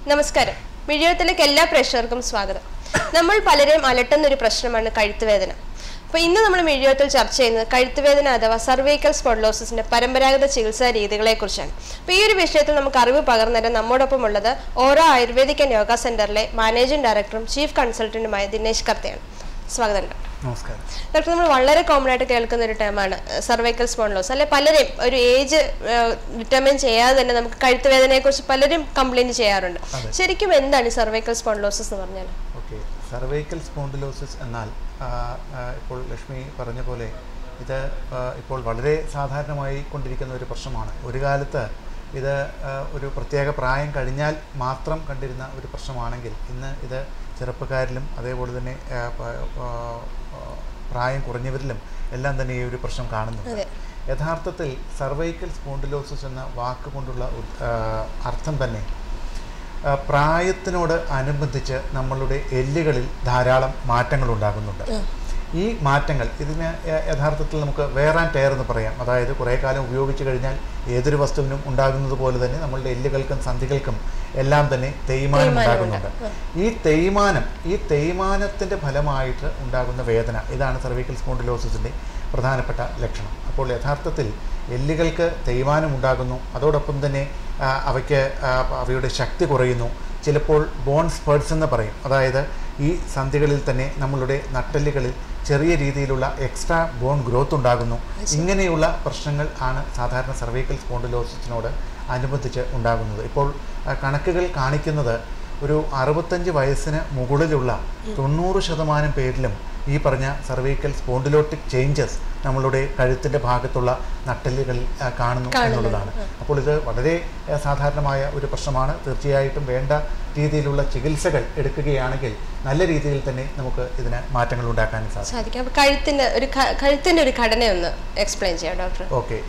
നമസ്കാരം മിഴിയത്തിലേക്ക് എല്ലാ പ്രേക്ഷകർക്കും സ്വാഗതം നമ്മൾ പലരെയും അലട്ടുന്ന ഒരു പ്രശ്നമാണ് കഴുത്തുവേദന അപ്പോൾ ഇന്ന് നമ്മൾ മിഴിയത്തിൽ ചർച്ച ചെയ്യുന്നത് കഴുത്തുവേദന അഥവാ സർവൈക്കൽ സ്പോഡ്ലോസിന്റെ പരമ്പരാഗത ചികിത്സാ രീതികളെക്കുറിച്ചാണ് അപ്പോൾ ഈ ഒരു വിഷയത്തിൽ നമുക്ക് അറിവ് പകർന്നുതരാൻ നമ്മോടൊപ്പം ഉള്ളത് ഓരോ ആയുർവേദിക് ആൻഡ് യോഗ സെന്ററിലെ മാനേജിംഗ് ഡയറക്ടറും ചീഫ് കൺസൾട്ടന്റുമായ ദിനേശ് കർത്തയാണ് സ്വാഗതം ഡോക്ടർ. നമസ്കാരം ഡോക്ടർ നമ്മൾ വളരെ കോമൺ ആയിട്ട് കേൾക്കുന്ന ഒരു ടേമാണ് സർവൈക്കൽ സ്പോൺലോസ് അല്ലെ പലരെയും ഒരു ഏജ് ഡിറ്റർമിൻ ചെയ്യാതെ തന്നെ നമുക്ക് കഴുത്തുവേദനയെ കുറിച്ച് പലരും കംപ്ലൈന്റ് ചെയ്യാറുണ്ട് അതെ. ശരിക്കും എന്താണ് ഈ സർവൈക്കൽ സ്പോൺലോസിസ് എന്ന് പറഞ്ഞാൽ ഓക്കെ സർവൈക്കൽ സ്പോണ്ടിലോസിസ് എന്നാൽ ആ, ആ, ഇപ്പോൾ ലക്ഷ്മി പറഞ്ഞ പോലെ ഇത് ആ, ഇപ്പോൾ വളരെ സാധാരണമായി കൊണ്ടിരിക്കുന്ന ഒരു പ്രശ്നമാണ് ഒരു കാലത്ത് ഇത് ആ, ഒരു പ്രത്യേക പ്രായം കഴിഞ്ഞാൽ മാത്രം കണ്ടിരുന്ന ഒരു പ്രശ്നമാണെങ്കിൽ ഇന്ന് ഇത് ചെറുപ്പക്കാരിലും അതേപോലെ തന്നെ ആ, പ- ആ, ആ, പ്രായം കുറഞ്ഞവരിലും എല്ലാം തന്നെ ഈ ഒരു പ്രശ്നം കാണുന്നുണ്ട് അതെ. യഥാർത്ഥത്തിൽ സർവൈക്കൽ സ്പോണ്ടിലോസിസ് എന്ന വാക്ക് കൊണ്ടുള്ള ഉദ്- ആ, അർത്ഥം തന്നെ ആ, പ്രായത്തിനോട് അനുബന്ധിച്ച് നമ്മളുടെ എല്ലുകളിൽ ധാരാളം മാറ്റങ്ങൾ ഉണ്ടാകുന്നുണ്ട് ഈ മാറ്റങ്ങൾ ഇതിന് യ- യഥാർത്ഥത്തിൽ നമുക്ക് വേർ ആൻഡ് ടയർ എന്ന് പറയാം അതായത് കുറേ കാലം ഉപയോഗിച്ച് കഴിഞ്ഞാൽ ഏതൊരു വസ്തുവിനും ഉണ്ടാകുന്നത് പോലെ തന്നെ നമ്മളുടെ എല്ലുകൾക്കും സന്ധികൾക്കും എല്ലാം തന്നെ തേയ്മാനം തേയ്മാനം ഉണ്ടാകുന്നുണ്ട് ഈ തേയ്മാനം ഈ തേയ്മാനത്തിൻ്റെ ഫലമായിട്ട് ഉണ്ടാകുന്ന വേദന ഇതാണ് സർവൈക്കൽ സ്പോണ്ടിലോസിസിൻ്റെ പ്രധാനപ്പെട്ട ലക്ഷണം അപ്പോൾ യഥാർത്ഥത്തിൽ എല്ലുകൾക്ക് തേയ്മാനം ഉണ്ടാകുന്നു അതോടൊപ്പം തന്നെ ആ, അവയ്ക്ക് ആ, അവയുടെ ശക്തി കുറയുന്നു ചിലപ്പോൾ ബോൺ സ്പേർട്സ് എന്ന് പറയും അതായത് ഈ സന്ധികളിൽ തന്നെ നമ്മളുടെ നട്ടെല്ലുകളിൽ ചെറിയ രീതിയിലുള്ള എക്സ്ട്രാ ബോൺ ഗ്രോത്ത് ഉണ്ടാകുന്നു ഇങ്ങനെയുള്ള പ്രശ്നങ്ങൾ ആണ് സാധാരണ സർവൈക്കൽ സ്പോണ്ടിലോസിസിനോട് അനുബന്ധിച്ച് ഉണ്ടാകുന്നത് ഇപ്പോൾ ആ, കണക്കുകൾ കാണിക്കുന്നത് ഒരു അറുപത്തഞ്ച് വയസ്സിന് മുകളിലുള്ള തൊണ്ണൂറ് ശതമാനം പേരിലും ഈ പറഞ്ഞ സർവൈക്കൽ സ്പോണ്ടിലോട്ടിക് ചേഞ്ചസ് നമ്മളുടെ കഴുത്തിൻ്റെ ഭാഗത്തുള്ള നട്ടെല്ലുകളിൽ ആ, കാണുന്നു എന്നുള്ളതാണ് അപ്പോൾ ഇത് വളരെ ആ, സാധാരണമായ ഒരു പ്രശ്നമാണ് തീർച്ചയായിട്ടും വേണ്ട രീതിയിലുള്ള ചികിത്സകൾ എടുക്കുകയാണെങ്കിൽ നല്ല രീതിയിൽ തന്നെ നമുക്ക് ഇതിന് മാറ്റങ്ങൾ ഉണ്ടാക്കാൻ സാധിക്കും സാധിക്കും അപ്പൊ കഴുത്തിന്റെ ഒരു ക- കഴുത്തിന്റെ ഒരു ഘടന ഒന്ന് എക്സ്പ്ലെയിൻ ചെയ്യാം ഡോക്ടർ ഓക്കെ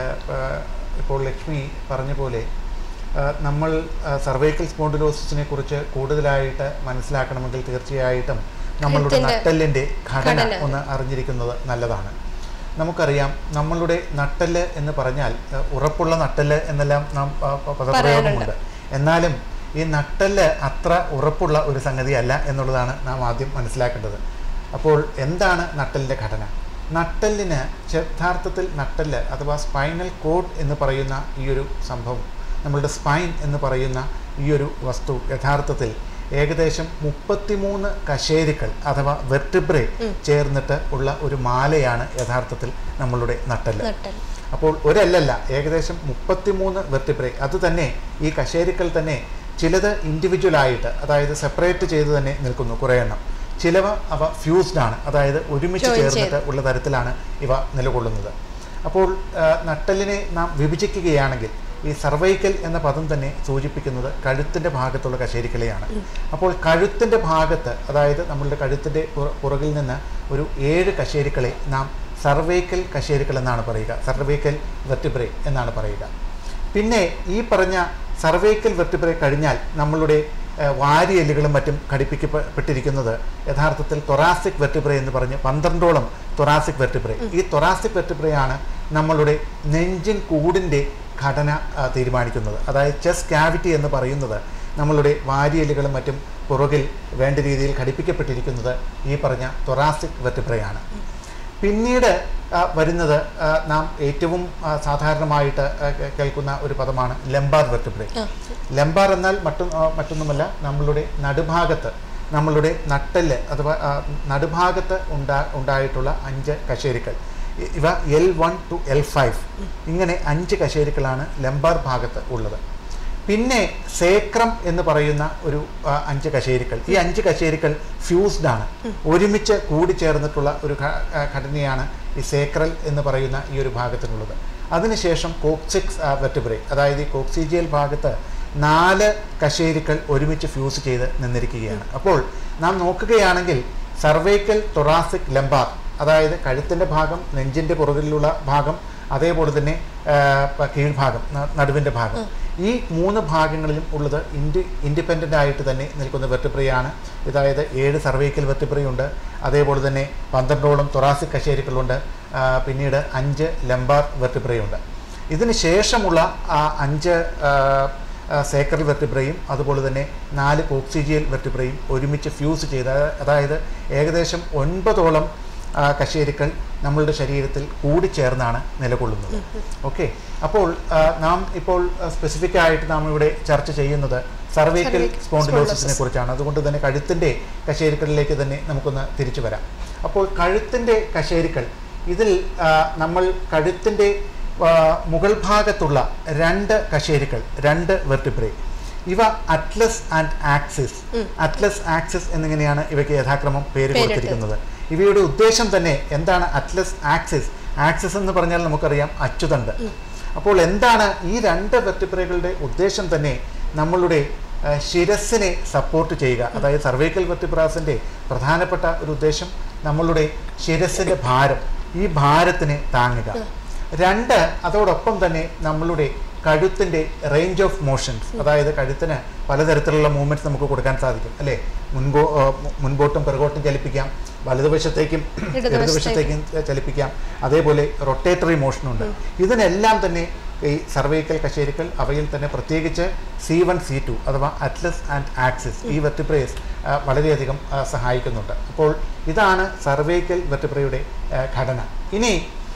ഇപ്പോൾ ലക്ഷ്മി പറഞ്ഞ പോലെ ആ, നമ്മൾ സർവൈക്കൽ സ്പോണ്ടിലോസിസിനെ കുറിച്ച് കൂടുതലായിട്ട് മനസ്സിലാക്കണമെങ്കിൽ തീർച്ചയായിട്ടും നമ്മളുടെ കഴുത്തിന്റെ നട്ടെല്ലിൻ്റെ ഘടന ഘടന. ഒന്ന് അറിഞ്ഞിരിക്കുന്നത് നല്ലതാണ് നമുക്കറിയാം നമ്മളുടെ നട്ടെല്ല് എന്ന് പറഞ്ഞാൽ ആ, ഉറപ്പുള്ള നട്ടെല്ല് എന്നെല്ലാം നാം ആ, പ- പദപ്രയോഗമുണ്ട് എന്നാലും ഈ നട്ടെല്ല് അത്ര ഉറപ്പുള്ള ഒരു സംഗതിയല്ല എന്നുള്ളതാണ് നാം ആദ്യം മനസ്സിലാക്കേണ്ടത് അപ്പോൾ എന്താണ് നട്ടെല്ലിൻ്റെ ഘടന നട്ടെല്ലിന് യഥാർത്ഥത്തിൽ നട്ടെല്ല് അഥവാ സ്പൈനൽ കോഡ് എന്ന് പറയുന്ന ഈ ഒരു സംഭവം നമ്മളുടെ സ്പൈൻ എന്ന് പറയുന്ന ഈ ഒരു വസ്തു യഥാർത്ഥത്തിൽ ഏകദേശം മുപ്പത്തിമൂന്ന് കശേരുക്കൾ അഥവാ വെർട്ടിബ്രേ ചേർന്നിട്ട് ഉള്ള ഒരു മാലയാണ് യഥാർത്ഥത്തിൽ നമ്മളുടെ നട്ടെല്ല് നട്ടൽ അപ്പോൾ ഒരല്ലല്ല ഏകദേശം മുപ്പത്തിമൂന്ന് വെർട്ടിബ്രേ അത് തന്നെ ഈ കശേരുക്കൾ തന്നെ ചിലത് ഇൻഡിവിജ്വൽ ആയിട്ട് അതായത് സെപ്പറേറ്റ് ചെയ്ത് തന്നെ നിൽക്കുന്നു കുറേ എണ്ണം ചിലവ അവ ഫ്യൂസ്ഡ് ആണ് അതായത് ഒരുമിച്ച് Join ചേർന്നിട്ട് ഉള്ള തരത്തിലാണ് ഇവ നിലകൊള്ളുന്നത് അപ്പോൾ ആ, നട്ടെല്ലിനെ നാം വിഭജിക്കുകയാണെങ്കിൽ ഈ സർവൈക്കൽ എന്ന പദം തന്നെ സൂചിപ്പിക്കുന്നത് കഴുത്തിൻ്റെ ഭാഗത്തുള്ള കശേരിക്കളെയാണ് അപ്പോൾ കഴുത്തിൻ്റെ ഭാഗത്ത് അതായത് നമ്മളുടെ കഴുത്തിൻ്റെ പുറ- പുറകിൽ നിന്ന് ഒരു ഏഴ് കശേരിക്കളെ നാം സർവൈക്കൽ കശേരിക്കൾ എന്നാണ് പറയുക സർവൈക്കൽ വെർട്ടിബ്രേ എന്നാണ് പറയുക പിന്നെ ഈ പറഞ്ഞ സർവൈക്കൽ വെർട്ടിബ്രേ കഴിഞ്ഞാൽ നമ്മളുടെ ഏഹ്, വാരിയെല്ലുകളും മറ്റും ഘടിപ്പിക്കപ്പെട്ടിരിക്കുന്നത് യഥാർത്ഥത്തിൽ തൊറാസിക് വെർട്ടിബ്രേ എന്ന് പറഞ്ഞ് പന്ത്രണ്ടോളം തൊറാസിക് വെർട്ടിബ്രേ ഈ തൊറാസിക് വെർട്ടിബ്രേ ആണ് നമ്മളുടെ നെഞ്ചിൻ കൂടിൻ്റെ ഘടന ആ, തീരുമാനിക്കുന്നത് അതായത് ചെസ് ക്യാവിറ്റി എന്ന് പറയുന്നത് നമ്മളുടെ വാരിയെല്ലുകളും മറ്റും പുറകിൽ വേണ്ട രീതിയിൽ ഘടിപ്പിക്കപ്പെട്ടിരിക്കുന്നത് ഈ പറഞ്ഞ തൊറാസിക് വെർട്ടിബ്രയാണ് പിന്നീട് ആ, വരുന്നത് ആ, നാം ഏറ്റവും ആ, സാധാരണമായിട്ട് ആ, കേ- കേൾക്കുന്ന ഒരു പദമാണ് ലംബാർ വെർട്ടിബ്രേ ലംബാർ എന്നാൽ മറ്റും ആ, മറ്റൊന്നുമല്ല നമ്മളുടെ നടുഭാഗത്ത് നമ്മളുടെ നട്ടെല്ല് അഥവാ ആ, നടുഭാഗത്ത് ഉണ്ടാ ഉണ്ടായിട്ടുള്ള അഞ്ച് കശേരുക്കൾ ഇ- ഇവ L one to L five ഇങ്ങനെ അഞ്ച് കശേരുക്കളാണ് ലംബാർ ഭാഗത്ത് ഉള്ളത് പിന്നെ സേക്രം എന്ന് പറയുന്ന ഒരു ആ, അഞ്ച് കശേരുക്കൾ ഈ അഞ്ച് കശേരുക്കൾ ഫ്യൂസ്ഡ് ആണ് ഒരുമിച്ച് കൂടിച്ചേർന്നിട്ടുള്ള ഒരു ഘ- ആ, ഘടനയാണ് ഈ സേക്രൽ എന്ന് പറയുന്ന ഈ ഒരു ഭാഗത്തിനുള്ളത് അതിനുശേഷം കോക്സിക്സ് വെർട്ടിബ്രേ അതായത് ഈ കോക്സിജിയൽ ഭാഗത്ത് നാല് കശേരുക്കൾ ഒരുമിച്ച് ഫ്യൂസ് ചെയ്ത് നിന്നിരിക്കുകയാണ് അപ്പോൾ നാം നോക്കുകയാണെങ്കിൽ സർവൈക്കൽ തൊറാസിക് ലംബാർ അതായത് കഴുത്തിൻ്റെ ഭാഗം നെഞ്ചിൻ്റെ പുറകിലുള്ള ഭാഗം അതേപോലെ തന്നെ ആ, പ- കീഴ്ഭാഗം ന- നടുവിൻ്റെ ഭാഗം ഈ മൂന്ന് ഭാഗങ്ങളിലും ഉള്ളത് ഇൻഡി ഇൻഡിപെൻഡൻ്റ് ആയിട്ട് തന്നെ നിൽക്കുന്ന വെർട്ടിബ്രയാണ് അതായത് ഏഴ് സർവൈക്കൽ വെർട്ടിബ്രയുണ്ട് അതേപോലെ തന്നെ പന്ത്രണ്ടോളം തൊറാസിക് കശേരുക്കളുണ്ട് ആ, പിന്നീട് അഞ്ച് ലംബാർ വെർട്ടിബ്രയുണ്ട് ഇതിന് ശേഷമുള്ള ആ അഞ്ച് ആ, സേക്കറൽ വെർട്ടിബ്രയും അതുപോലെ തന്നെ നാല് കോക്സിജിയൽ വെർട്ടിബ്രയും ഒരുമിച്ച് ഫ്യൂസ് ചെയ്ത് അതായത് ഏകദേശം ഒൻപതോളം ആ, കശേരുക്കൾ നമ്മളുടെ ശരീരത്തിൽ കൂടിച്ചേർന്നാണ് നിലകൊള്ളുന്നത് ഓക്കെ അപ്പോൾ ആ, നാം ഇപ്പോൾ സ്പെസിഫിക് ആയിട്ട് നാം ഇവിടെ ചർച്ച ചെയ്യുന്നത് സർവൈക്കൽ Cervical സ്പോണ്ടിലോസിസിനെ spondylosis. കുറിച്ചാണ് അതുകൊണ്ട് തന്നെ കഴുത്തിൻ്റെ കശേരുക്കളിലേക്ക് തന്നെ നമുക്കൊന്ന് തിരിച്ചു വരാം അപ്പോൾ കഴുത്തിൻ്റെ കശേരുക്കൾ ഇതിൽ ആ, നമ്മൾ കഴുത്തിൻ്റെ ആ, മുകൾ ഭാഗത്തുള്ള രണ്ട് കശേരുക്കൾ രണ്ട് വെർട്ടിബ്രേ ഇവ atlas and axis atlas axis എന്നിങ്ങനെയാണ് ഇവയ്ക്ക് യഥാക്രമം പേര് പേരിട്ടത്. കൊടുത്തിരിക്കുന്നത് ഇവയുടെ ഉദ്ദേശം തന്നെ എന്താണ് അറ്റ്ലസ് ആക്സിസ് ആക്സിസ് എന്ന് പറഞ്ഞാൽ നമുക്കറിയാം അച്ചുതണ്ട് അപ്പോൾ എന്താണ് ഈ രണ്ട് വെർട്ടിബ്രകളുടെ ഉദ്ദേശം തന്നെ നമ്മളുടെ ആ, ശിരസിനെ സപ്പോർട്ട് ചെയ്യുക അതായത് സർവൈക്കൽ വെർട്ടിബ്രാസിൻ്റെ പ്രധാനപ്പെട്ട ഒരു ഉദ്ദേശം നമ്മളുടെ ശിരസിൻ്റെ ഭാരം ഈ ഭാരത്തിനെ താങ്ങുക രണ്ട് അതോടൊപ്പം തന്നെ നമ്മളുടെ കഴുത്തിൻ്റെ റേഞ്ച് ഓഫ് മോഷൻസ് അതായത് കഴുത്തിന് പലതരത്തിലുള്ള മൂവ്മെൻറ്റ്സ് നമുക്ക് കൊടുക്കാൻ സാധിക്കും അല്ലേ മുൻപോ ആ, മു- മുൻപോട്ടും പിറകോട്ടും ചലിപ്പിക്കാം വലതുവശത്തേക്കും ഇടതുവശത്തേക്കും. ഇടതുവശത്തേക്കും ചലിപ്പിക്കാം അതേപോലെ റൊട്ടേറ്ററി മോഷനുണ്ട് ഇതിനെല്ലാം തന്നെ ഈ സർവൈക്കൽ കശേരുക്കൾ അവയിൽ തന്നെ പ്രത്യേകിച്ച് സി വൺ സി ടു അഥവാ അറ്റ്ലസ് ആൻഡ് ആക്സിസ് ഈ വെർട്ടിബ്രേസ് വളരെയധികം ആ, സഹായിക്കുന്നുണ്ട് അപ്പോൾ ഇതാണ് സർവൈക്കൽ വെർട്ടിബ്രയുടെ ആ, ഘടന ഇനി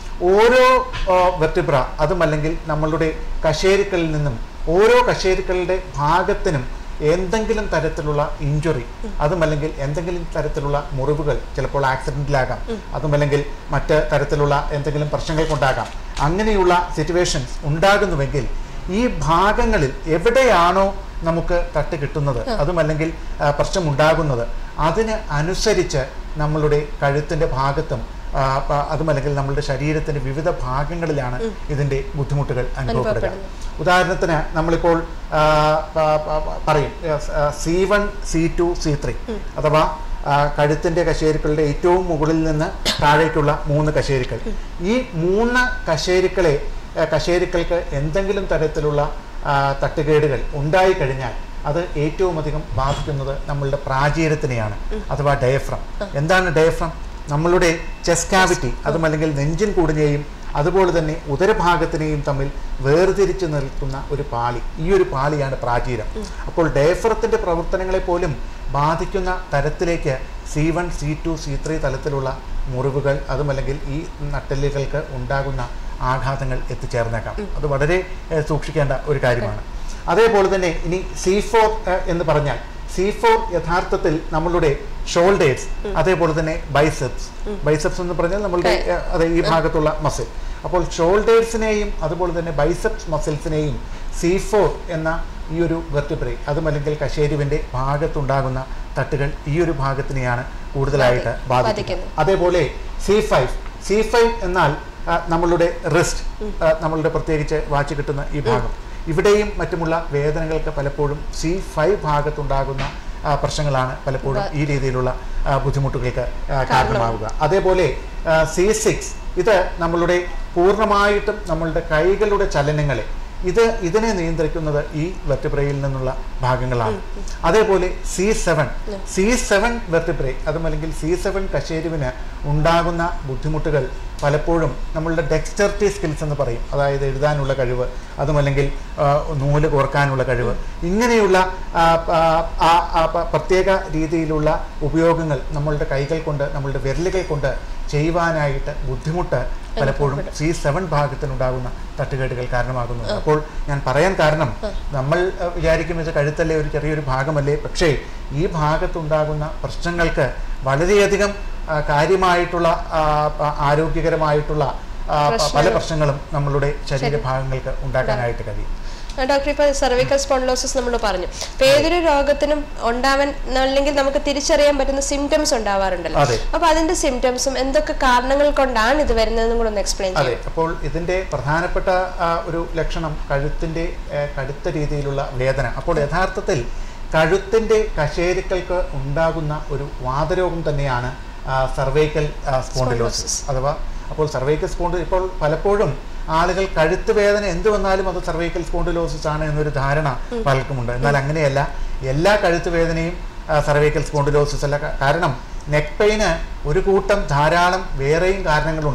ഓരോ വെർട്ടിബ്ര അതുമല്ലെങ്കിൽ നമ്മളുടെ കശേരുക്കളിൽ നിന്നും ഓരോ കശേരുക്കളുടെ ഭാഗത്തിനും എന്തെങ്കിലും തരത്തിലുള്ള ഇഞ്ചുറി അതുമല്ലെങ്കിൽ എന്തെങ്കിലും തരത്തിലുള്ള മുറിവുകൾ ചിലപ്പോൾ ആക്സിഡൻറ്റിലാകാം അതുമല്ലെങ്കിൽ മറ്റ് തരത്തിലുള്ള എന്തെങ്കിലും പ്രശ്നങ്ങൾ കൊണ്ടാകാം അങ്ങനെയുള്ള സിറ്റുവേഷൻസ് ഉണ്ടാകുന്നുവെങ്കിൽ ഈ ഭാഗങ്ങളിൽ എവിടെയാണോ നമുക്ക് തട്ട് കിട്ടുന്നത് അതുമല്ലെങ്കിൽ ആ, പ്രശ്നമുണ്ടാകുന്നത് അതിന് അനുസരിച്ച് നമ്മളുടെ കഴുത്തിൻ്റെ ഭാഗത്തും ആ, പ- അതുമല്ലെങ്കിൽ നമ്മളുടെ ശരീരത്തിൻ്റെ വിവിധ ഭാഗങ്ങളിലാണ് ഇതിൻ്റെ ബുദ്ധിമുട്ടുകൾ അനുഭവപ്പെടുക ഉദാഹരണത്തിന് നമ്മളിപ്പോൾ ആ, പ- പ- പ- പറയും C one C two C three അഥവാ ആ, കഴുത്തിൻ്റെ കശേരുക്കളുടെ ഏറ്റവും മുകളിൽ നിന്ന് താഴേക്കുള്ള മൂന്ന് കശേരുക്കൾ ഈ മൂന്ന് കശേരുക്കളെ ആ, കശേരുക്കൾക്ക് എന്തെങ്കിലും തരത്തിലുള്ള ആ, തട്ടുകേടുകൾ ഉണ്ടായിക്കഴിഞ്ഞാൽ അത് ഏറ്റവും അധികം ബാധിക്കുന്നത് നമ്മളുടെ പ്രാചീരത്തിനെയാണ് അഥവാ ഡയഫ്രം എന്താണ് ഡയഫ്രം നമ്മളുടെ ചെസ്റ്റ് കാവിറ്റി അതുമല്ലെങ്കിൽ നെഞ്ചിൻ കൂടിനെയും അതുപോലെ തന്നെ ഉദരഭാഗത്തിനെയും തമ്മിൽ വേർതിരിച്ച് നിൽക്കുന്ന ഒരു പാളി ഈ ഒരു പാളിയാണ് പ്രാചീരം അപ്പോൾ ഡയഫ്രത്തിൻ്റെ പ്രവർത്തനങ്ങളെ പോലും ബാധിക്കുന്ന തരത്തിലേക്ക് C one C two C three തലത്തിലുള്ള മുറിവുകൾ അതുമല്ലെങ്കിൽ ഈ നട്ടെല്ലുകൾക്ക് ഉണ്ടാകുന്ന ആഘാതങ്ങൾ എത്തിച്ചേർന്നേക്കാം അത് വളരെ ഏഹ്, സൂക്ഷിക്കേണ്ട ഒരു കാര്യമാണ് അതേപോലെ തന്നെ ഇനി സി ഫോർ എന്ന് പറഞ്ഞാൽ സി ഫോർ യഥാർത്ഥത്തിൽ നമ്മളുടെ ഷോൾഡേഴ്സ് അതേപോലെ തന്നെ ബൈസെപ്സ് ബൈസെപ്സ് എന്ന് പറഞ്ഞാൽ നമ്മളുടെ കൈ. ഏഹ്, അതെ ഈ ഭാഗത്തുള്ള മസിൽ അപ്പോൾ ഷോൾഡേഴ്സിനെയും അതുപോലെ തന്നെ ബൈസെപ്സ് മസിൽസിനെയും സി ഫോർ എന്ന ഈ ഒരു വെർട്ടിബ്രേ അതുമല്ലെങ്കിൽ കശേരുവിൻ്റെ ഭാഗത്തുണ്ടാകുന്ന തട്ടുകൾ ഈ ഒരു ഭാഗത്തിനെയാണ് കൂടുതലായിട്ട് ബാധിക്കുന്നത് ബാധിക്കുന്നത്. അതേപോലെ സി ഫൈവ് സി ഫൈവ് എന്നാൽ ആ, നമ്മളുടെ റിസ്റ്റ് നമ്മളുടെ പ്രത്യേകിച്ച് വാച്ച് കിട്ടുന്ന ഈ ഭാഗം ഇവിടെയും മറ്റുമുള്ള വേദനകൾക്ക് പലപ്പോഴും സി ഫൈവ് ഭാഗത്തുണ്ടാകുന്ന ആ, പ്രശ്നങ്ങളാണ് പലപ്പോഴും ഈ രീതിയിലുള്ള ആ, ബുദ്ധിമുട്ടുകൾക്ക് ആ, കാരണമാവുക അതേപോലെ സി സിക്സ് ഇത് നമ്മളുടെ പൂർണ്ണമായിട്ടും നമ്മളുടെ കൈകളുടെ ചലനങ്ങളെ ഇത് ഇതിനെ നിയന്ത്രിക്കുന്നത് ഈ വെർട്ടിബ്രയിൽ നിന്നുള്ള ഭാഗങ്ങളാണ് അതേപോലെ C seven C seven vertebrae അതുമല്ലെങ്കിൽ സി സെവൻ കശേരുവിന് ഉണ്ടാകുന്ന ബുദ്ധിമുട്ടുകൾ പലപ്പോഴും നമ്മളുടെ ഡെക്സ്റ്റർട്ടി സ്കിൽസ് എന്ന് പറയും അതായത് എഴുതാനുള്ള കഴിവ് അതുമല്ലെങ്കിൽ ആ, നൂല് കോർക്കാനുള്ള കഴിവ് ഇങ്ങനെയുള്ള ആ, ആ, ആ, ആ, പ- പ്രത്യേക രീതിയിലുള്ള ഉപയോഗങ്ങൾ നമ്മളുടെ കൈകൾ കൊണ്ട് നമ്മളുടെ വിരലുകൾ കൊണ്ട് ചെയ്യുവാനായിട്ട് ബുദ്ധിമുട്ട് പലപ്പോഴും സി സെവൻ ഭാഗത്തിനുണ്ടാകുന്ന തട്ടുകേടുകൾ കാരണമാകുന്നുണ്ട് അപ്പോൾ ഞാൻ പറയാൻ കാരണം നമ്മൾ അഹ്, വിചാരിക്കും ഇത് കഴുത്തല്ലേ ഒരു ചെറിയൊരു ഭാഗമല്ലേ പക്ഷേ ഈ ഭാഗത്തുണ്ടാകുന്ന പ്രശ്നങ്ങൾക്ക് വളരെയധികം ആ, കാര്യമായിട്ടുള്ള ആ, പ- ആരോഗ്യകരമായിട്ടുള്ള ആ, പ- പല പ്രശ്നങ്ങളും നമ്മളുടെ ശരീരഭാഗങ്ങൾക്ക് ഉണ്ടാക്കാനായിട്ട് കഴിയും ആ, ഡോക്ടർ ഇപ്പോൾ സെർവിക്കൽ സ്പോണ്ടിലോസിസ് നമ്മൾ പറഞ്ഞു അപ്പൊ ഏതൊരു രോഗത്തിനും ഉണ്ടാവാൻ അല്ലെങ്കിൽ നമുക്ക് തിരിച്ചറിയാൻ പറ്റുന്ന സിംറ്റംസ് ഉണ്ടാവാറുണ്ടല്ലോ അതെ. അപ്പൊ അതിന്റെ സിംറ്റംസും എന്തൊക്കെ കാരണങ്ങൾ കൊണ്ടാണ് ഇത് വരുന്നതെന്നും കൂടെ ഒന്ന് എക്സ്പ്ലെയിൻ അതെ ചെയ്യാം അപ്പോൾ ഇതിൻ്റെ പ്രധാനപ്പെട്ട ആ, ഒരു ലക്ഷണം കഴുത്തിൻ്റെ ഏ, കടുത്ത രീതിയിലുള്ള വേദന അപ്പോൾ യഥാർത്ഥത്തിൽ കഴുത്തിൻ്റെ കശേരുക്കൾക്ക് ഉണ്ടാകുന്ന ഒരു വാതരോഗം തന്നെയാണ് സർവൈക്കൽ സ്പോണ്ടിലോസിസ് അഥവാ അപ്പോൾ സർവൈക്കൽ സ്പോണ്ട് ഇപ്പോൾ പലപ്പോഴും ആളുകൾ കഴുത്ത് വേദന എന്ത് വന്നാലും അത് സർവൈക്കൽ സ്പോണ്ടിലോസിസ് ആണ് എന്നൊരു ധാരണ പലർക്കുമുണ്ട് എന്നാൽ അങ്ങനെയല്ല എല്ലാ കഴുത്ത് വേദനയും സർവൈക്കൽ സ്പോണ്ടിലോസിസ് അല്ല ക- കാരണം നെക്ക് പെയിന് ഒരു കൂട്ടം ധാരാളം വേറെയും കാരണങ്ങളുണ്ട്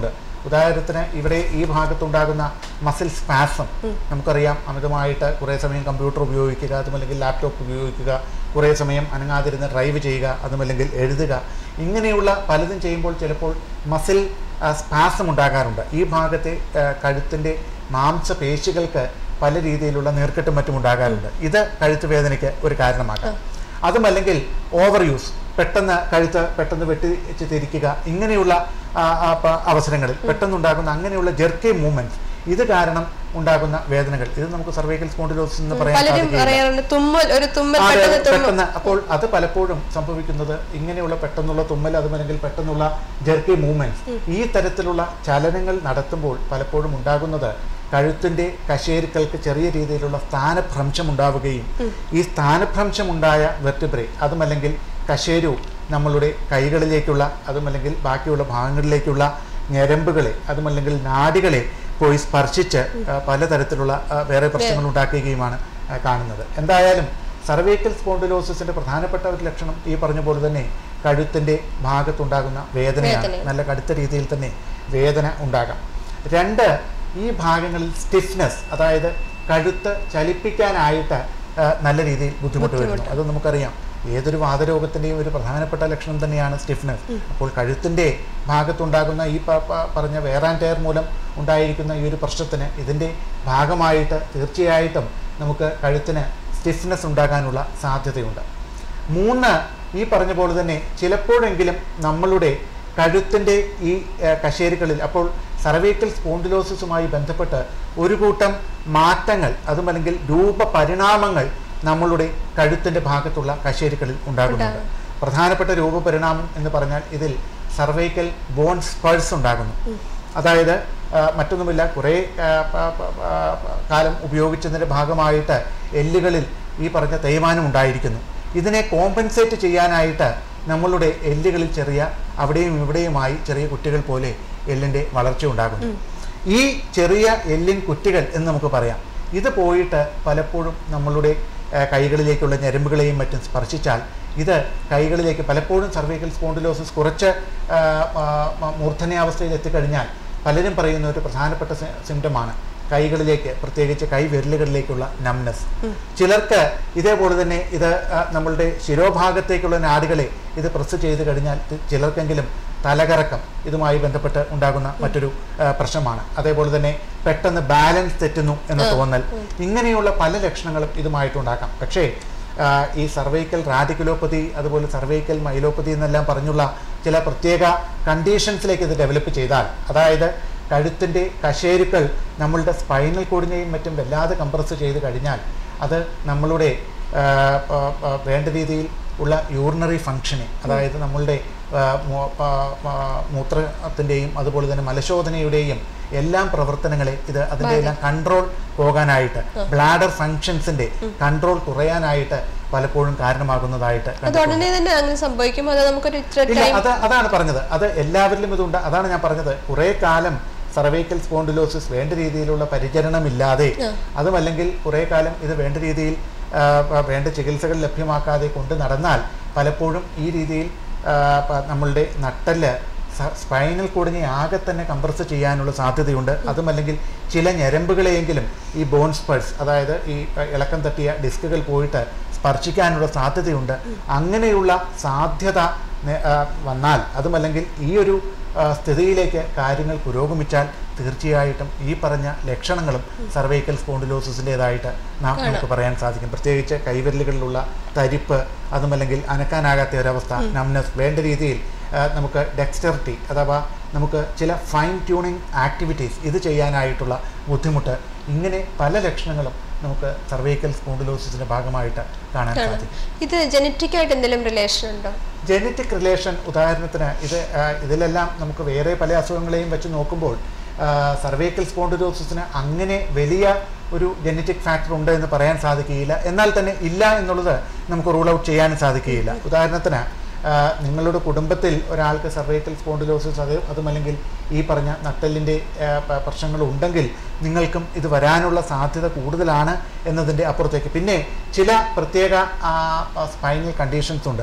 ഉദാഹരണത്തിന് ഇവിടെ ഈ ഭാഗത്തുണ്ടാകുന്ന മസിൽ സ്പാസം നമുക്കറിയാം അമിതമായിട്ട് കുറേ സമയം കമ്പ്യൂട്ടർ ഉപയോഗിക്കുക അതുമല്ലെങ്കിൽ ലാപ്ടോപ്പ് ഉപയോഗിക്കുക കുറേ സമയം അനങ്ങാതിരുന്ന് ഡ്രൈവ് ചെയ്യുക അതുമല്ലെങ്കിൽ എഴുതുക ഇങ്ങനെയുള്ള പലതും ചെയ്യുമ്പോൾ ചിലപ്പോൾ മസിൽ സ്പാസം ഉണ്ടാകാറുണ്ട് ഈ ഭാഗത്തെ ആ, കഴുത്തിൻ്റെ മാംസപേശികൾക്ക് പല രീതിയിലുള്ള നീർക്കെട്ടും മറ്റും ഉണ്ടാകാറുണ്ട് ഇത് കഴുത്ത് വേദനയ്ക്ക് ഒരു കാരണമാകാം അതുമല്ലെങ്കിൽ ഓവർ യൂസ് പെട്ടെന്ന് കഴുത്ത് പെട്ടെന്ന് വെട്ടിച്ച് തിരിക്കുക ഇങ്ങനെയുള്ള ആ, ആ, പ- അവസരങ്ങളിൽ പെട്ടെന്നുണ്ടാകുന്ന അങ്ങനെയുള്ള ജെർക്കി മൂവ്മെന്റ്സ് ഇത് കാരണം ഉണ്ടാകുന്ന വേദനകൾ ഇത് നമുക്ക് സർവൈക്കൽ സ്പോണ്ടിലോസിസ് എന്ന് പറയാൻ പലരും സാധിക്കില്ല പറയാറുണ്ട് തുമ്മൽ ഒരു തുമ്മൽ അതെ, പെട്ടെന്ന് തുമ്മും പെട്ടെന്ന് അപ്പോൾ അത് പലപ്പോഴും സംഭവിക്കുന്നത് ഇങ്ങനെയുള്ള പെട്ടെന്നുള്ള തുമ്മൽ അതുമല്ലെങ്കിൽ പെട്ടെന്നുള്ള ജെർക്കി മൂവ്മെന്റ്സ് ഈ തരത്തിലുള്ള ചലനങ്ങൾ നടത്തുമ്പോൾ പലപ്പോഴും ഉണ്ടാകുന്നത് കഴുത്തിന്റെ കശേരുക്കൾക്ക് ചെറിയ രീതിയിലുള്ള സ്ഥാനഭ്രംശം ഉണ്ടാവുകയും ഈ സ്ഥാനഭ്രംശം ഉണ്ടായ വെർട്ടിബ്രേ അതുമല്ലെങ്കിൽ കശേരു നമ്മളുടെ കൈകളിലേക്കുള്ള അതുമല്ലെങ്കിൽ ബാക്കിയുള്ള ഭാഗങ്ങളിലേക്കുള്ള ഞരമ്പുകളെ അതുമല്ലെങ്കിൽ നാടികളെ പോയി സ്പർശിച്ച് ആ, പലതരത്തിലുള്ള ആ, വേറെ പ്രശ്നങ്ങൾ ഉണ്ടാക്കുകയുമാണ് ആ, കാണുന്നത് എന്തായാലും സർവൈക്കൽ സ്പോണ്ടിലോസിസിന്റെ പ്രധാനപ്പെട്ട ഒരു ലക്ഷണം ഈ പറഞ്ഞ പോലെ തന്നെ കഴുത്തിന്റെ ഭാഗത്തുണ്ടാകുന്ന വേദനയാണ് വേദനയാണ്. നല്ല കടുത്ത രീതിയിൽ തന്നെ വേദന ഉണ്ടാകാം രണ്ട് ഈ ഭാഗങ്ങളിൽ സ്റ്റിഫ്നെസ് അതായത് കഴുത്ത് ചലിപ്പിക്കാനായിട്ട് ആ, നല്ല രീതിയിൽ ബുദ്ധിമുട്ട് വരുന്നു അത് നമുക്കറിയാം ഏതൊരു വാതരോഗത്തിൻ്റെയും ഒരു പ്രധാനപ്പെട്ട ലക്ഷണം തന്നെയാണ് സ്റ്റിഫ്നെസ് അപ്പോൾ കഴുത്തിൻ്റെ ഭാഗത്തുണ്ടാകുന്ന ഈ പ- പ- പറഞ്ഞ വേറാൻ ടയർ മൂലം ഉണ്ടായിരിക്കുന്ന ഈ ഒരു പ്രശ്നത്തിന് ഇതിൻ്റെ ഭാഗമായിട്ട് തീർച്ചയായിട്ടും നമുക്ക് കഴുത്തിന് സ്റ്റിഫ്നെസ് ഉണ്ടാകാനുള്ള സാധ്യതയുണ്ട് മൂന്ന് ഈ പറഞ്ഞ പോലെ തന്നെ ചിലപ്പോഴെങ്കിലും നമ്മളുടെ കഴുത്തിൻ്റെ ഈ ഏഹ്, കശേരുകളിൽ അപ്പോൾ സർവൈക്കൽ സ്പോണ്ടിലോസിസുമായി ബന്ധപ്പെട്ട് ഒരു കൂട്ടം മാറ്റങ്ങൾ അതുമല്ലെങ്കിൽ രൂപപരിണാമങ്ങൾ നമ്മളുടെ കഴുത്തിൻ്റെ ഭാഗത്തുള്ള കശേരുകളിൽ ഉണ്ടാകുന്നുണ്ട് പ്രധാനപ്പെട്ട രൂപപരിണാമം എന്ന് പറഞ്ഞാൽ ഇതിൽ സർവൈക്കൽ ബോൺ സ്പേഴ്സ് ഉണ്ടാകുന്നു അതായത് ആ, മറ്റൊന്നുമില്ല കുറേ ആ, പ- പ- പ- കാലം ഉപയോഗിച്ചതിൻ്റെ ഭാഗമായിട്ട് എല്ലുകളിൽ ഈ പറഞ്ഞ തേയ്മാനം ഉണ്ടായിരിക്കുന്നു ഇതിനെ കോമ്പൻസേറ്റ് ചെയ്യാനായിട്ട് നമ്മളുടെ എല്ലുകളിൽ ചെറിയ അവിടെയും ഇവിടെയുമായി ചെറിയ കുട്ടികൾ പോലെ എല്ലിൻ്റെ വളർച്ച ഉണ്ടാകുന്നു ഈ ചെറിയ എല്ലിൻ കുറ്റികൾ എന്ന് നമുക്ക് പറയാം ഇത് പോയിട്ട് പലപ്പോഴും നമ്മളുടെ ആ, കൈകളിലേക്കുള്ള ഞരമ്പുകളെയും മറ്റും സ്പർശിച്ചാൽ ഇത് കൈകളിലേക്ക് പലപ്പോഴും സർവൈക്കൽ സ്പോണ്ടിലോസിസ് കുറച്ച് ആ, ആ, മ- മൂർധന്യാവസ്ഥയിൽ എത്തിക്കഴിഞ്ഞാൽ പലരും പറയുന്ന ഒരു പ്രധാനപ്പെട്ട സിംറ്റമാണ് കൈകളിലേക്ക് പ്രത്യേകിച്ച് കൈവിരലുകളിലേക്കുള്ള നംനസ് ചിലർക്ക് ഇതേപോലെ തന്നെ ഇത് ആ, നമ്മളുടെ ശിരോഭാഗത്തേക്കുള്ള നാടുകളെ ഇത് പ്രസ് ചെയ്ത് കഴിഞ്ഞാൽ ഇത് ചിലർക്കെങ്കിലും തലകറക്കം ഇതുമായി ബന്ധപ്പെട്ട് ഉണ്ടാകുന്ന മറ്റൊരു ആ, പ്രശ്നമാണ് അതേപോലെ തന്നെ പെട്ടെന്ന് ബാലൻസ് തെറ്റുന്നു എന്ന തോന്നൽ ഇങ്ങനെയുള്ള പല ലക്ഷണങ്ങളും ഇതുമായിട്ടുണ്ടാക്കാം പക്ഷേ ആ, ഈ സർവൈക്കൽ റാഡിക്കുലോപ്പതി അതുപോലെ സർവൈക്കൽ മൈലോപ്പതി എന്നെല്ലാം പറഞ്ഞുള്ള ചില പ്രത്യേക കണ്ടീഷൻസിലേക്ക് ഇത് ഡെവലപ്പ് ചെയ്താൽ അതായത് കഴുത്തിൻ്റെ കശേരുക്കൾ നമ്മളുടെ സ്പൈനൽ കോഡിനെയും മറ്റും വല്ലാതെ കംപ്രസ് ചെയ്ത് കഴിഞ്ഞാൽ അത് നമ്മളുടെ ആ, ആ, ആ, വേണ്ട രീതിയിൽ ഉള്ള യൂറിനറി ഫങ്ഷനെ അതായത് നമ്മളുടെ ആ, മൂ- ആ, ആ, മൂത്രത്തിൻ്റെയും അതുപോലെ തന്നെ മലശോധനയുടെയും എല്ലാം പ്രവർത്തനങ്ങളെ ഇത് അതിൻ്റെ എല്ലാം കൺട്രോൾ പോകാനായിട്ട് ബ്ലാഡർ ഫങ്ഷൻസിന്റെ കൺട്രോൾ കുറയാനായിട്ട് പലപ്പോഴും കാരണമാകുന്നതായിട്ട് അത് കണ്ടിട്ടുണ്ട്. ഉടനെ തന്നെ അങ്ങനെ സംഭവിക്കും അത് നമുക്കൊരു ഇത്ര ഇല്ല ടൈം അത് അതാണ് പറഞ്ഞത് അത് എല്ലാവരിലും ഇതുണ്ട് അതാണ് ഞാൻ പറഞ്ഞത് കുറേ കാലം സർവൈക്കൽ സ്പോണ്ടിലോസിസ് വേണ്ട രീതിയിലുള്ള പരിചരണമില്ലാതെ അതുമല്ലെങ്കിൽ കുറേ കാലം ഇത് വേണ്ട രീതിയിൽ ആ, പ- വേണ്ട ചികിത്സകൾ ലഭ്യമാക്കാതെ കൊണ്ട് നടന്നാൽ പലപ്പോഴും ഈ രീതിയിൽ ആ, പ- നമ്മളുടെ നട്ടല് സ്പൈനൽ കോഡിനെ ആകെ തന്നെ കംപ്രസ് ചെയ്യാനുള്ള സാധ്യതയുണ്ട് അതുമല്ലെങ്കിൽ ചില ഞരമ്പുകളെയെങ്കിലും ഈ ബോൺ സ്പേഴ്സ് അതായത് ഈ ആ, ഇളക്കം തട്ടിയ ഡിസ്കുകൾ പോയിട്ട് സ്പർശിക്കാനുള്ള സാധ്യതയുണ്ട് അങ്ങനെയുള്ള സാധ്യത നെ- ആ, വന്നാൽ അതുമല്ലെങ്കിൽ ഈ ഒരു ആ, സ്ഥിതിയിലേക്ക് കാര്യങ്ങൾ പുരോഗമിച്ചാൽ തീർച്ചയായിട്ടും ഈ പറഞ്ഞ ലക്ഷണങ്ങളും സർവൈക്കൽ സ്പോണ്ടിലോസിസിൻ്റെതായിട്ട് നാം നമുക്ക് പറയാൻ സാധിക്കും പ്രത്യേകിച്ച് കൈവിരലുകളിലുള്ള തരിപ്പ് അതുമല്ലെങ്കിൽ അനക്കാനാകാത്ത ഒരവസ്ഥ നംനസ് വേണ്ട രീതിയിൽ ആ, നമുക്ക് ഡെക്സ്റ്ററിറ്റി അഥവാ നമുക്ക് ചില ഫൈൻ ട്യൂണിങ് ആക്ടിവിറ്റീസ് ഇത് ചെയ്യാനായിട്ടുള്ള ബുദ്ധിമുട്ട് ഇങ്ങനെ പല ലക്ഷണങ്ങളും നമുക്ക് സർവൈക്കൽ സ്പോണ്ടിലോസിസിന്റെ ഭാഗമായിട്ട് കാണാൻ സാധിക്കും ഇത് ജനറ്റിക് ആയിട്ട് എന്തെങ്കിലും റിലേഷൻ ഉണ്ടോ ജനറ്റിക് റിലേഷൻ ഉദാഹരണത്തിന് ഇത് ആ, ഇതിലെല്ലാം നമുക്ക് വേറെ പല അസുഖങ്ങളെയും വെച്ച് നോക്കുമ്പോൾ സർവൈക്കൽ സ്പോണ്ടിലോസിസിന് അങ്ങനെ വലിയ ഒരു ജനറ്റിക് ഫാക്ടർ ഉണ്ട് എന്ന് പറയാൻ സാധിക്കുകയില്ല എന്നാൽ തന്നെ ഇല്ല എന്നുള്ളത് നമുക്ക് റൂൾ ഔട്ട് ചെയ്യാനും സാധിക്കുകയില്ല ഉദാഹരണത്തിന് ആ, നിങ്ങളുടെ കുടുംബത്തിൽ ഒരാൾക്ക് സർവൈക്കൽ സ്പോണ്ടിലോസിസ് അത് അതുമല്ലെങ്കിൽ ഈ പറഞ്ഞ നട്ടലിൻ്റെ പ്രശ്നങ്ങൾ ഉണ്ടെങ്കിൽ നിങ്ങൾക്കും ഇത് വരാനുള്ള സാധ്യത കൂടുതലാണ് എന്നതിൻ്റെ അപ്പുറത്തേക്ക് പിന്നെ ചില പ്രത്യേക സ്പൈനൽ കണ്ടീഷൻസ് ഉണ്ട്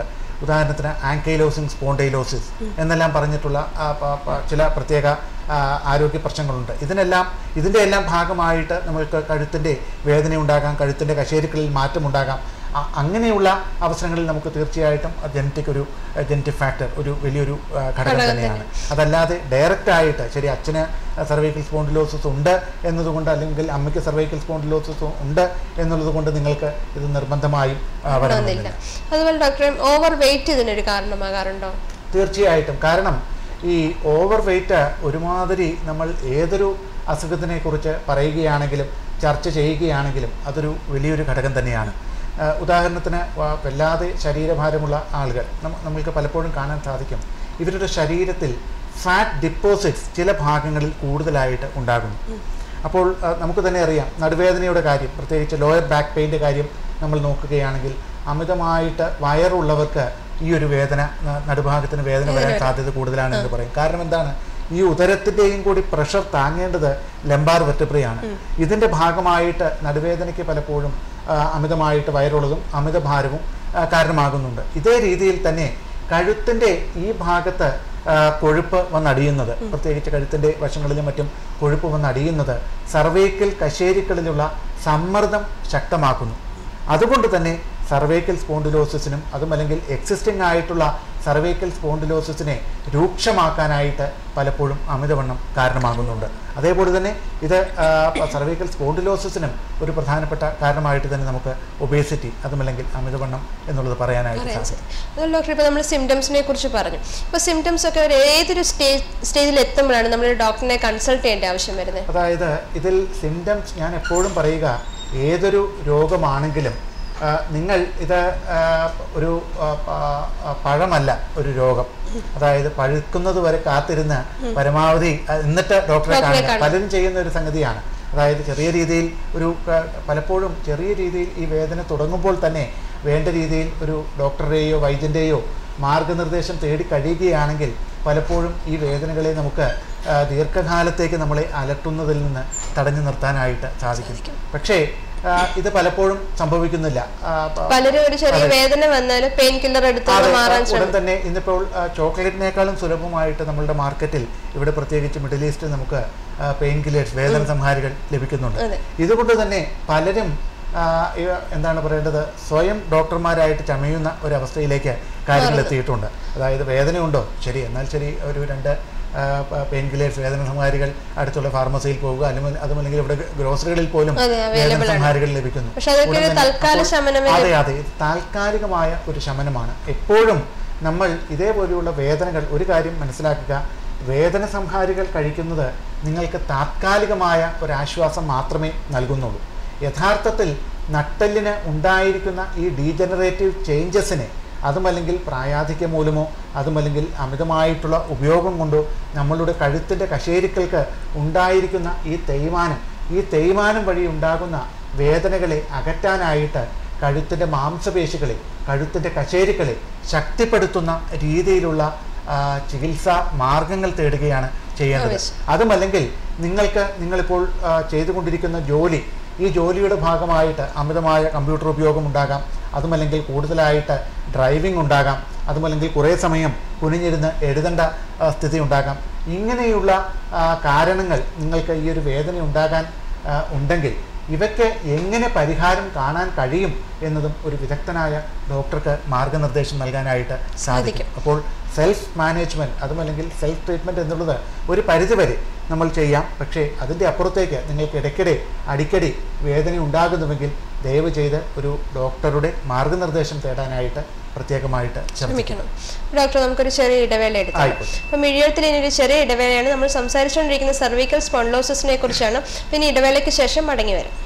ഉദാഹരണത്തിന് ആങ്കൈലോസിങ് സ്പോണ്ടൈലോസിസ് എന്നെല്ലാം പറഞ്ഞിട്ടുള്ള ആ, പ- പ- ചില പ്രത്യേക ആ, ആരോഗ്യ പ്രശ്നങ്ങളുണ്ട് ഇതിനെല്ലാം ഇതിൻ്റെ എല്ലാം ഭാഗമായിട്ട് നമ്മൾക്ക് കഴുത്തിൻ്റെ വേദന ഉണ്ടാകാം കഴുത്തിൻ്റെ കശേരുക്കളിൽ മാറ്റമുണ്ടാകാം അ- അങ്ങനെയുള്ള അവസരങ്ങളിൽ നമുക്ക് തീർച്ചയായിട്ടും ജനറ്റിക് ഒരു ജനറ്റിക് ഫാക്ടർ ഒരു വലിയൊരു ആ, ഘടകം ഘടകം തന്നെയാണ് അതല്ലാതെ ഡയറക്റ്റ് ആയിട്ട് ശരി അച്ഛന് സർവൈക്കൽ സ്പോണ്ടിലോസിസ് ഉണ്ട് എന്നതുകൊണ്ട് അല്ലെങ്കിൽ അമ്മയ്ക്ക് സർവൈക്കൽ സ്പോണ്ടിലോസിസ് ഉണ്ട് എന്നുള്ളത് കൊണ്ട് നിങ്ങൾക്ക് ഇത് നിർബന്ധമായും ആ, ഒന്നില്ല വരണമെന്നില്ല അതുപോലെ ഡോക്ടറെ ഓവർ വെയിറ്റ് ഇതിനൊരു കാരണമാകാറുണ്ടോ തീർച്ചയായിട്ടും കാരണം ഈ ഓവർ വെയ്റ്റ് ഒരുമാതിരി നമ്മൾ ഏതൊരു അസുഖത്തിനെ കുറിച്ച് പറയുകയാണെങ്കിലും ചർച്ച ചെയ്യുകയാണെങ്കിലും അതൊരു വലിയൊരു ഘടകം തന്നെയാണ് ആ, ഉദാഹരണത്തിന് വ- വല്ലാതെ ശരീരഭാരമുള്ള ആളുകൾ നമ്മ- നമ്മൾക്ക് പലപ്പോഴും കാണാൻ സാധിക്കും ഇവരുടെ ശരീരത്തിൽ ഫാറ്റ് ഡിപ്പോസിറ്റ്സ് ചില ഭാഗങ്ങളിൽ കൂടുതലായിട്ട് ഉണ്ടാകുന്നു അപ്പോൾ ആ, നമുക്ക് തന്നെ അറിയാം നടുവേദനയുടെ കാര്യം പ്രത്യേകിച്ച് ലോയർ ബാക്ക് പെയിൻ്റെ കാര്യം നമ്മൾ നോക്കുകയാണെങ്കിൽ അമിതമായിട്ട് വയറുള്ളവർക്ക് ഈ ഒരു വേദന ന- നടുഭാഗത്തിന് വേദന വരാൻ സാധ്യത കൂടുതലാണ് എന്ന് പറയും കാരണം എന്താണ് ഈ ഉദരത്തിൻ്റെയും കൂടി പ്രഷർ താങ്ങേണ്ടത് ലംബാർ വെറ്റപ്രിയാണ് ഇതിൻ്റെ ഭാഗമായിട്ട് നടുവേദനയ്ക്ക് പലപ്പോഴും ആ, അമിതമായിട്ട് വയറുള്ളതും അമിതഭാരവും ആ, കാരണമാകുന്നുണ്ട് ഇതേ രീതിയിൽ തന്നെ കഴുത്തിൻ്റെ ഈ ഭാഗത്ത് ആ, കൊഴുപ്പ് വന്നടിയുന്നത് പ്രത്യേകിച്ച് കഴുത്തിൻ്റെ വശങ്ങളിലും മറ്റും കൊഴുപ്പ് വന്നടിയുന്നത് സർവൈക്കൽ കശേരിക്കളിലുള്ള സമ്മർദ്ദം ശക്തമാക്കുന്നു അതുകൊണ്ട് തന്നെ സർവൈക്കൽ സ്പോണ്ടിലോസിസിനും അതും അല്ലെങ്കിൽ എക്സിസ്റ്റിംഗ് ആയിട്ടുള്ള സർവൈക്കൽ സ്പോണ്ടിലോസിസിനെ രൂക്ഷമാക്കാനായിട്ട് പലപ്പോഴും അമിതവണ്ണം കാരണമാകുന്നുണ്ട് അതേപോലെ തന്നെ ഇത് സർവൈക്കൽ സ്പോണ്ടിലോസിസിനും ഒരു പ്രധാനപ്പെട്ട കാരണമായിട്ട് തന്നെ നമുക്ക് ഒബേസിറ്റി അതുമല്ലെങ്കിൽ അമിതവണ്ണം എന്നുള്ളത് പറയാനായിട്ട് അറിയാൻ സാധിക്കും സാധിക്കും അതുപോലെ ഡോക്ടർ ഇപ്പോൾ നമ്മൾ സിംറ്റംസിനെ കുറിച്ച് പറഞ്ഞു ഇപ്പോൾ സിംറ്റംസ് ഒക്കെ ഒരു ഏതൊരു സ്റ്റേജ് സ്റ്റേജിൽ എത്തുമ്പോഴാണ് നമ്മൾ ഡോക്ടറിനെ കൺസൾട്ട് ചെയ്യേണ്ട ആവശ്യം വരുന്നത് അതായത് ഇതിൽ സിംറ്റംസ് ഞാൻ എപ്പോഴും പറയുക ഏതൊരു രോഗമാണെങ്കിലും ആ, നിങ്ങൾ ഇത് ആ, ഒരു ആ, പ- ആ, പഴമല്ല ഒരു രോഗം അതായത് പഴുക്കുന്നത് വരെ കാത്തിരുന്ന് പരമാവധി ആ, എന്നിട്ട് ഡോക്ടറെ ഡോക്ടറെ കാണുക കാണുക. പലരും ചെയ്യുന്ന ഒരു സംഗതിയാണ് അതായത് ചെറിയ രീതിയിൽ ഒരു ക- പലപ്പോഴും ചെറിയ രീതിയിൽ ഈ വേദന തുടങ്ങുമ്പോൾ തന്നെ വേണ്ട രീതിയിൽ ഒരു ഡോക്ടറുടെയോ വൈദ്യൻ്റെയോ മാർഗനിർദ്ദേശം തേടി കഴിയുകയാണെങ്കിൽ പലപ്പോഴും ഈ വേദനകളെ നമുക്ക് ആ, ദീർഘകാലത്തേക്ക് നമ്മളെ അലട്ടുന്നതിൽ നിന്ന് തടഞ്ഞു നിർത്താനായിട്ട് സാധിക്കും പക്ഷേ ആ, ഇത് പലപ്പോഴും സംഭവിക്കുന്നില്ല ആ, പ- പലരും ഒരു ചെറിയ വേദന വന്നാൽ പെയിൻ കില്ലർ എടുത്ത് അതെ, മാറാൻ ഉടൻ ശ്രമിക്കും തന്നെ ഇന്നിപ്പോൾ ആ, ചോക്ലേറ്റിനേക്കാളും സുലഭമായിട്ട് നമ്മളുടെ മാർക്കറ്റിൽ ഇവിടെ പ്രത്യേകിച്ച് മിഡിൽ ഈസ്റ്റിൽ നമുക്ക് പെയിൻ കില്ലേഴ്സ് വേദന സംഹാരികൾ ലഭിക്കുന്നുണ്ട് അതെ. ഇതുകൊണ്ട് തന്നെ പലരും ആ, ഇവ- എന്താണ് പറയേണ്ടത് സ്വയം ഡോക്ടർമാരായിട്ട് ചമയുന്ന ഒരു അവസ്ഥയിലേക്ക് കാര്യങ്ങൾ എത്തിയിട്ടുണ്ട് അതായത് വേദനയുണ്ടോ ശരി എന്നാൽ ശരി ഒരു രണ്ട് പെയിൻ കില്ലേഴ്സ് വേദന സംഹാരികൾ അടുത്തുള്ള ഫാർമസിയിൽ പോവുക അല്ലെങ്കിൽ അതുമല്ലെങ്കിൽ ഇവിടെ ഗ്രോസറികളിൽ പോലും അതെ, വേദന available ആണ്. സംഹാരികൾ ലഭിക്കുന്നു പക്ഷെ അതൊക്കെ ഉടൻ ഒരു തന്നെ തൽക്കാല അപ്പോൾ- ശമനമേ അതെ അതെ ഇത് താൽക്കാലികമായ ഒരു ശമനമാണ് എപ്പോഴും നമ്മൾ ഇതേപോലെയുള്ള വേദനകൾ ഒരു കാര്യം മനസ്സിലാക്കുക വേദന സംഹാരികൾ കഴിക്കുന്നത് നിങ്ങൾക്ക് താത്കാലികമായ ഒരു ആശ്വാസം മാത്രമേ നൽകുന്നുള്ളൂ യഥാർത്ഥത്തിൽ നട്ടെല്ലിന് ഉണ്ടായിരിക്കുന്ന ഈ ഡീജനറേറ്റീവ് ചേഞ്ചസിനെ അതുമല്ലെങ്കിൽ പ്രായാധിക്യം മൂലമോ അതുമല്ലെങ്കിൽ അമിതമായിട്ടുള്ള ഉപയോഗം കൊണ്ടോ നമ്മളുടെ കഴുത്തിൻ്റെ കശേരുക്കൾക്ക് ഉണ്ടായിരിക്കുന്ന ഈ തേയ്മാനം ഈ തേയ്മാനം വഴി ഉണ്ടാകുന്ന വേദനകളെ അകറ്റാനായിട്ട് കഴുത്തിൻ്റെ മാംസപേശികളെ കഴുത്തിൻ്റെ കശേരുക്കളെ ശക്തിപ്പെടുത്തുന്ന രീതിയിലുള്ള ആ, ചികിത്സാ മാർഗങ്ങൾ തേടുകയാണ് ചെയ്യേണ്ടത് ആവശ്യം. അതുമല്ലെങ്കിൽ നിങ്ങൾക്ക് നിങ്ങളിപ്പോൾ ആ, ചെയ്തുകൊണ്ടിരിക്കുന്ന ജോലി ഈ ജോലിയുടെ ഭാഗമായിട്ട് അമിതമായ കമ്പ്യൂട്ടർ ഉപയോഗം ഉണ്ടാകാം അതുമല്ലെങ്കിൽ കൂടുതലായിട്ട് ഡ്രൈവിംഗ് ഉണ്ടാകാം അതുമല്ലെങ്കിൽ കുറേ സമയം കുനിഞ്ഞിരുന്ന് എഴുതേണ്ട ആ, സ്ഥിതി ഉണ്ടാകാം ഇങ്ങനെയുള്ള ആ, കാരണങ്ങൾ നിങ്ങൾക്ക് ഈ ഒരു വേദന ഉണ്ടാകാൻ ആ, ഉണ്ടെങ്കിൽ ഇവയ്ക്ക് എങ്ങനെ പരിഹാരം കാണാൻ കഴിയും എന്നതും ഒരു വിദഗ്ധനായ ഡോക്ടർക്ക് മാർഗനിർദ്ദേശം നൽകാനായിട്ട് സാധിക്കും അപ്പോൾ സെൽഫ് മാനേജ്മെൻറ്റ് അതുമല്ലെങ്കിൽ സെൽഫ് ട്രീറ്റ്മെൻറ്റ് എന്നുള്ളത് ഒരു പരിധിവരെ നമ്മൾ ചെയ്യാം പക്ഷേ അതിൻ്റെ അപ്പുറത്തേക്ക് നിങ്ങൾക്ക് ഇടയ്ക്കിടെ അടിക്കടി വേദന ഉണ്ടാകുന്നുവെങ്കിൽ ദയവ് ചെയ്ത് ഒരു ഡോക്ടറുടെ മാർഗനിർദ്ദേശം തേടാനായിട്ട് പ്രത്യേകമായിട്ട് ശ്രമിക്കണം ശ്രമിക്കണം ഡോക്ടർ നമുക്കൊരു ചെറിയ ഇടവേള എടുക്കാം ആയിക്കോട്ടെ. അപ്പൊ മിഴിയത്തിൽ ഇനി ഒരു ചെറിയ ഇടവേളയാണ് നമ്മൾ സംസാരിച്ചുകൊണ്ടിരിക്കുന്ന സർവൈക്കൽ സ്പോണ്ടലോസിസിനെ കുറിച്ചാണ് പിന്നെ ഇടവേളയ്ക്ക് ശേഷം മടങ്ങി വരും